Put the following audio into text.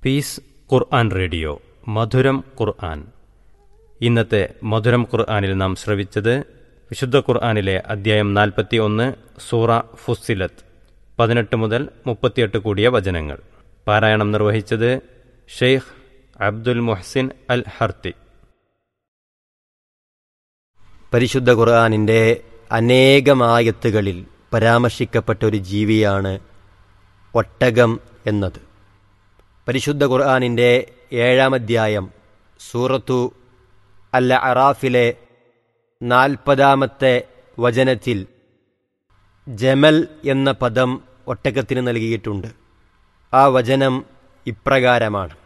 piece ഖുർആൻ radio മധുരം ഖുർആൻ ഇന്നത്തെ മധുരം ഖുർആനിൽ നാം ശ്രവിച്ചത് വിശുദ്ധ ഖുർആനിലെ അദ്ധ്യായം നാൽപ്പത്തി ഒന്ന് സൂറ ഫുസിലത്ത് പതിനെട്ട് മുതൽ മുപ്പത്തിയെട്ട് കൂടിയ വചനങ്ങൾ പാരായണം നിർവഹിച്ചത് ഷെയ്ഖ് അബ്ദുൽ മുഹ്സിൻ അൽ ഹർത്തി പരിശുദ്ധ ഖുർആാനിൻ്റെ അനേകമായത്തുകളിൽ പരാമർശിക്കപ്പെട്ട ഒരു ജീവിയാണ് ഒട്ടകം എന്നത് പരിശുദ്ധ ഖുർആാനിൻ്റെ ഏഴാം അധ്യായം സൂറത്തു അല്ല അറാഫിലെ നാൽപ്പതാമത്തെ വചനത്തിൽ ജമൽ എന്ന പദം ഒട്ടകത്തിന് നൽകിയിട്ടുണ്ട് ആ വചനം ഇപ്രകാരമാണ്